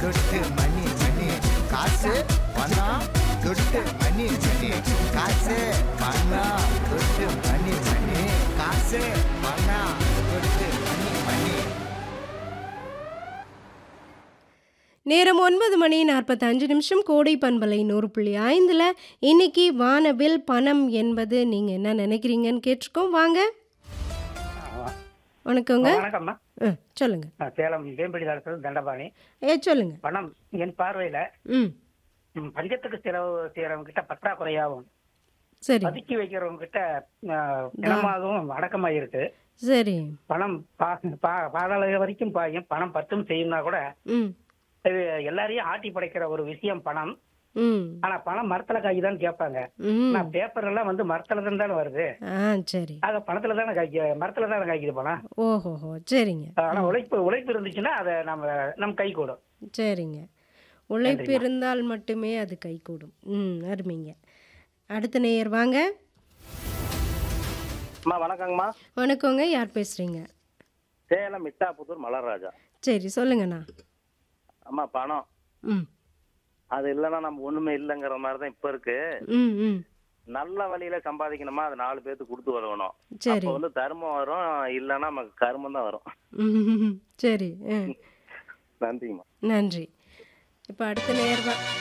துட்டு மணி மணி காசு பணம் துட்டு மணி மணி காசு பணம் துட்டு மணி மணி காசு பணம் துட்டு மணி மணி நேரம் ஒன்பது மணி நாற்பத்தஞ்சு நிமிஷம் கோடை பண்பலை நூறு புள்ளி ஐந்தில் இன்னைக்கு வானவில் பணம் என்பது நீங்கள் என்ன நினைக்கிறீங்கன்னு கேட்டிருக்கோம் வாங்க வணக்கங்க வணக்கம்மா ஆ சொல்லுங்க நான் சேலம் வேம்படி தளத்தில் தண்டபாணி ஏ சொல்லுங்க பணம் என் பார்வையில ம் ம், பஞ்சத்துக்கு செலவு செய்யறவங்க கிட்ட பற்றாக்குறையாகும் சரி பதுக்கி வைக்கிறவங்க கிட்ட பணமாகவும் அடக்கமா இருக்கு சரி பணம் பா- பா- பாதாள வரைக்கும் பாயும் பணம் பத்தும் செய்யும்னா கூட ம் இது எல்லாரையும் ஆட்டி படைக்கிற ஒரு விஷயம் பணம் ம் ஆனா பணம் மரத்துல காய்க்குதான்னு கேட்பாங்க ம் ஆனா பேப்பர் எல்லாம் வந்து மரத்துல தான் தானே வருது ஆ சரி ஆக பணத்துல தானே காய்க்க மரத்துல தானே காய்க்குது பணம் ஓஹோஹோ சரிங்க ஆனா உழைப்பு உழைப்பு இருந்துச்சுன்னா அதை நம்ம நம் கை கூடும் சரிங்க உழைப்பு இருந்தால் மட்டுமே அது கைகூடும் ம் அருமைங்க அடுத்த நேயர் வாங்க அம்மா வணக்கங்கம்மா வணக்கங்க யார் பேசுகிறீங்க சேலம் மிட்டாபுத்தூர் மலர்ராஜா சரி சொல்லுங்கண்ணா அம்மா பணம் ம் அது இல்லைன்னா நம்ம ஒண்ணுமே இல்லைங்கிற மாதிரி தான் இப்ப இருக்கு ம் ம் நல்ல வழியில சம்பாதிக்கணுமா அது நாலு பேர்த்துக்கு கொடுத்து உதவணும் சரி அப்போ வந்து தர்மம் வரும் இல்லைன்னா நமக்கு கருமம் தான் வரும் ம் சரி ஆ நன்றிங்கம்மா நன்றி இப்போ அடுத்த நேர் வா